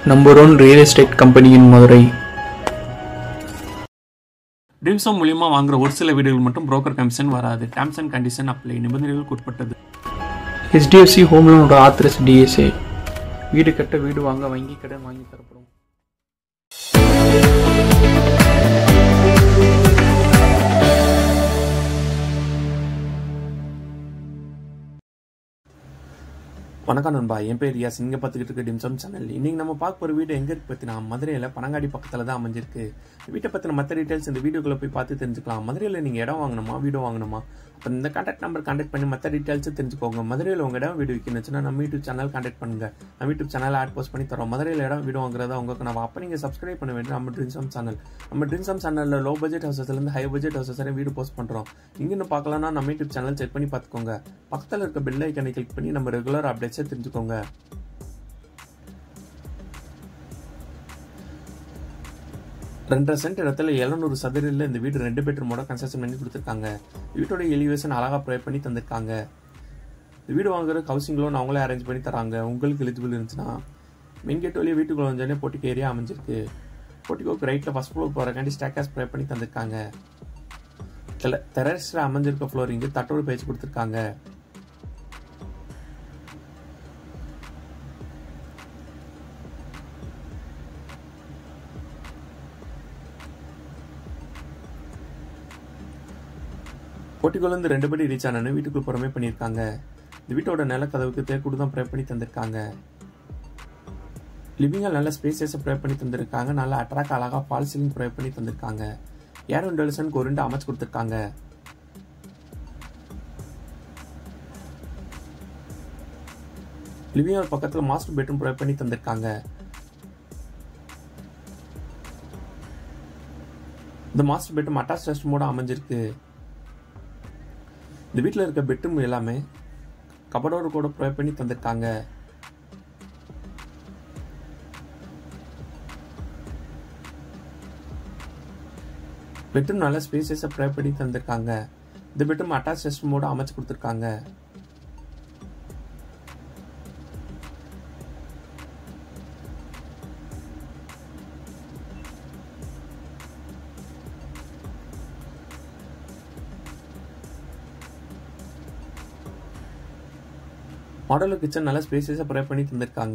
number one real estate company in Madurai ட்ரீம்ஸோ மூலியமா வாங்குற ஒரு சில வீடுகள் மட்டும் புரோக்கர் கமிஷன் வராது டேர்ம்ஸ் அண்ட் கண்டிஷன் அப்ளை நிபந்தனைகளுக்கு உட்பட்டது ஹெச்டிஎஃப்சி ஹோம் லோனோட ஆத்திரஸ் டிஎஸ்ஏ வீடு கட்ட வீடு வாங்க வங்கி கடன் வாங்கி தரப்படும் வணக்கம் நண்பா என் பேர் ரியாஸ் இங்கே பார்த்துக்கிட்டு இருக்க டிம்சம் சேனல் இன்னைக்கு நம்ம பார்க்க போகிற வீடு எங்கே இருக்கு பற்றினா மதுரையில் பனங்காடி பக்கத்தில் தான் அமைஞ்சிருக்கு இந்த வீட்டை பற்றின மற்ற டீட்டெயில்ஸ் இந்த வீடியோக்குள்ளே போய் பார்த்து தெரிஞ்சுக்கலாம் மதுரையில் நீங்கள் இடம் வாங்கணுமா வீடு வாங்கணுமா அப்போ இந்த கான்டாக்ட் நம்பர் கான்டாக்ட் பண்ணி மற்ற டீட்டெயில்ஸ் தெரிஞ்சுக்கோங்க மதுரையில் உங்கள் இடம் வீடு விற்கணுச்சுன்னா நம்ம யூடியூப் சேனல் கான்டாக்ட் பண்ணுங்க நம்ம யூடியூப் சேனல் ஆட் போஸ்ட் பண்ணி தரோம் மதுரையில் இடம் வீடு வாங்குறதா உங்களுக்கு நம்ம அப்போ நீங்கள் சப்ஸ்கிரைப் பண்ண வேண்டிய நம்ம ட்ரின்சம் சேனல் நம்ம ட்ரின்சம் சேனலில் லோ பட்ஜெட் ஹவுசஸ்லேருந்து ஹை பட்ஜெட் ஹவுசஸ் வரை வீடு போஸ்ட் பண்ணுறோம் இங்கே பார்க்கலாம்னா நம்ம யூடியூப் சேனல் செக் பண்ணி பார்த்துக்கோங்க பக்கத்தில் இருக்க பெல் ஐக்கனை கிளிக் பண்ணி நம்ம ரெகுலர் அப்டேட்ஸை தெரிஞ்சுக்கோங்க ரெண்டரை சென்ட் இடத்துல எழுநூறு சதுரில் இந்த வீடு ரெண்டு பெட்ரூமோட கன்ஸ்ட்ரக்ஷன் பண்ணி கொடுத்துருக்காங்க வீட்டோட எலிவேஷன் அழகாக ப்ரே பண்ணி தந்திருக்காங்க இந்த வீடு வாங்குற ஹவுசிங் லோன் அவங்களே அரேஞ்ச் பண்ணி தராங்க உங்களுக்கு எலிஜிபிள் இருந்துச்சுன்னா மெயின் கேட் வழியே வீட்டுக்குள்ள வந்தோடனே போட்டிக்கு ஏரியா அமைஞ்சிருக்கு போட்டிக்கோக்கு ரைட்டில் ஃபஸ்ட் ஃப்ளோர் போகிறக்காண்டி ஸ்டேக்கா ஸ்ப்ரே பண்ணி தந்திருக்காங்க டெரஸ்ல அமைஞ்சிருக்க ஃப்ளோரிங்கு தட்டோடு பேச்சு கொடுத்துருக்காங்க போட்டிக்குள்ளேருந்து ரெண்டு படி ரீச் ஆனு வீட்டுக்குள்ள புறமே பண்ணியிருக்காங்க இந்த வீட்டோட நிலக்கதவுக்கு தேர்க்கூடு தான் ப்ரே பண்ணி தந்திருக்காங்க லிவிங்கில் நல்ல ஸ்பேசஸை ப்ரே பண்ணி தந்திருக்காங்க நல்ல அட்ராக்ட் அழகாக ஃபால் சீலிங் ப்ரே பண்ணி தந்திருக்காங்க ஏர் விண்டோல்சனுக்கு ஒரு ரெண்டு அமைச்சு கொடுத்துருக்காங்க லிவிங் ஹால் பக்கத்தில் மாஸ்டர் பெட்ரூம் ப்ரொவைட் பண்ணி தந்திருக்காங்க இந்த மாஸ்டர் பெட்ரூம் அட்டாச் ரெஸ்ட் மோட அமைஞ்சிருக்கு இந்த வீட்டில் இருக்க பெட்ரூம் எல்லாமே கபடோடு கூட ப்ரொவைட் பண்ணி தந்திருக்காங்க பெட்ரூம் நல்ல ஸ்பேசஸை ப்ரொவைட் பண்ணி தந்திருக்காங்க இந்த பெட்ரூம் அட்டாச் ரெஸ்ட் மோட அமைச்சு கொடுத்துருக்காங்க மாடலர் கிச்சன் நல்ல ஸ்பேசஸாக ப்ரொவைட் பண்ணி தந்திருக்காங்க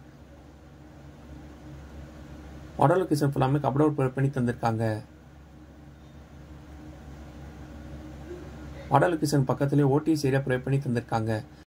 மாடலர் கிச்சன் ஃபுல்லாமே கபடோர் ப்ரொவைட் பண்ணி தந்திருக்காங்க மாடலர் கிச்சன் பக்கத்துலேயே ஓடிஎஸ் ஏரியா ப்ரொவைட் பண்ணி தந்திருக்காங்க